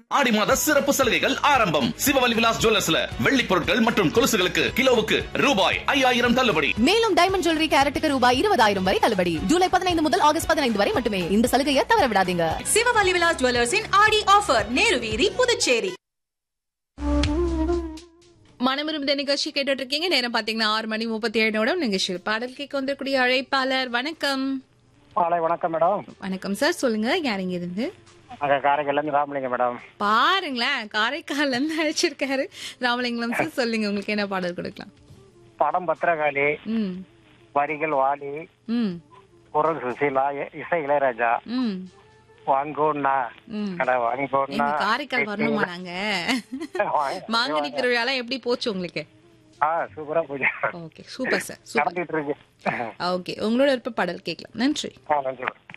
ஆடி மாத சிறப்பு சலுகைகள் ஆரம்பம் சிவவலி விலாஸ் ஜுவல்லர்ஸ்ல வெள்ளி பொருட்கள் மற்றும் கொலுசுகளுக்கு கிலோவுக்கு ரூபாய் ஐயாயிரம் தள்ளுபடி மேலும் டைமண்ட் ஜுவல்லரி கேரட்டுக்கு ரூபாய் இருபதாயிரம் வரை தள்ளுபடி ஜூலை பதினைந்து முதல் ஆகஸ்ட் பதினைந்து வரை மட்டுமே இந்த சலுகையை தவற விடாதீங்க சிவவலி விலாஸ் ஜுவல்லர்ஸின் ஆடி ஆஃபர் நேரு வீதி புதுச்சேரி மனமிருந்த நிகழ்ச்சி கேட்டுட்டு இருக்கீங்க நேரம் பாத்தீங்கன்னா ஆறு மணி முப்பத்தி ஏழோட நிகழ்ச்சியில் பாடல் கேட்க வந்திருக்கூடிய அழைப்பாளர் வணக்கம் காலை வணக்கம் மேடம் வணக்கம் சார் சொல்லுங்க யாருங்க இருந்து அங்க காரைக்கால்லேருந்து ராமலிங்கம் மேடம் பாருங்களேன் காரைக்கால்ல இருந்து அழைச்சிருக்காரு ராமலிங்கம் சார் சொல்லுங்க உங்களுக்கு என்ன பாடல் கொடுக்கலாம் படம் பத்திரகாளி ம் வரிகள் வாலி ம் குரல் சுசீலா இ- இசை இளையராஜா ம் வாங்கோன்னா ம் கடை வாங்கோன்னா எங்க காரைக்கால் வரணுமா நாங்க மாங்கனி திருவிழாலாம் எப்படி போச்சு உங்களுக்கு ஆ சூப்பரா போச்சு ஓகே சூப்பர் சார் சூப்பர் நடந்துட்டு இருக்கு ஓகே உங்களோட விருப்ப பாடல் கேட்கலாம் நன்றி ஆ நன்றி மேடம்